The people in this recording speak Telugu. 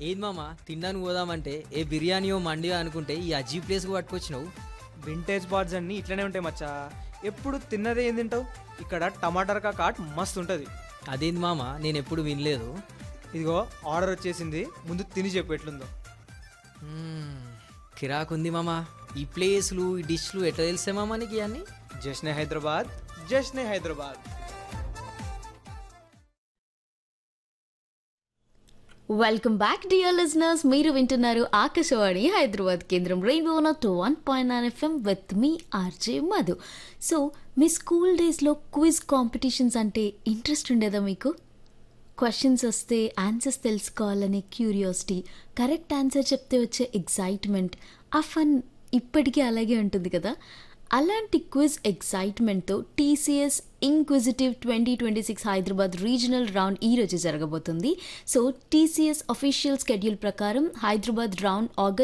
ఏది మామ తినడానికి పోదామంటే ఏ బిర్యానీయో మండియో అనుకుంటే ఈ అజీ ప్లేస్కి పట్టుకొచ్చినావు వింటేజ్ బార్డ్స్ అన్నీ ఇట్లనే ఉంటాయి మచ్చా ఎప్పుడు తిన్నదే ఏం తింటావు ఇక్కడ టమాటర్ కాట్ మస్తు ఉంటుంది అదేంది మామ నేను ఎప్పుడు వినలేదు ఇదిగో ఆర్డర్ వచ్చేసింది ముందు తిని చెప్పు ఎట్లుందో మ్మ్, కిరాకుంది మామ ఈ ప్లేస్లు ఈ డిష్లు ఎట్లా తెలిసే మామ నీకు ఇవన్నీ Jashne Hyderabad Jashne Hyderabad welcome back dear listeners మీరు వింటున్నారు ఆకాశవాణి హైదరాబాద్ కేంద్రం rainbow two one point nine FM with మీ ఆర్జే మధు సో మీ స్కూల్ డేస్లో క్విజ్ కాంపిటీషన్స్ అంటే ఇంట్రెస్ట్ ఉండేదా మీకు క్వశ్చన్స్ వస్తే ఆన్సర్స్ తెలుసుకోవాలనే క్యూరియాసిటీ కరెక్ట్ ఆన్సర్ చెప్తే వచ్చే ఎగ్జైట్మెంట్ ఆ ఫన్ ఇప్పటికీ అలాగే ఉంటుంది కదా అలాంటి క్విజ్ ఎగ్జైట్మెంట్తో TCS inquisitive twenty twenty six Hyderabad regional round ఈ రోజు జరగబోతుంది సో టీసీఎస్ అఫీషియల్ స్కెడ్యూల్ ప్రకారం హైదరాబాద్ రౌండ్ ఆగస్ట్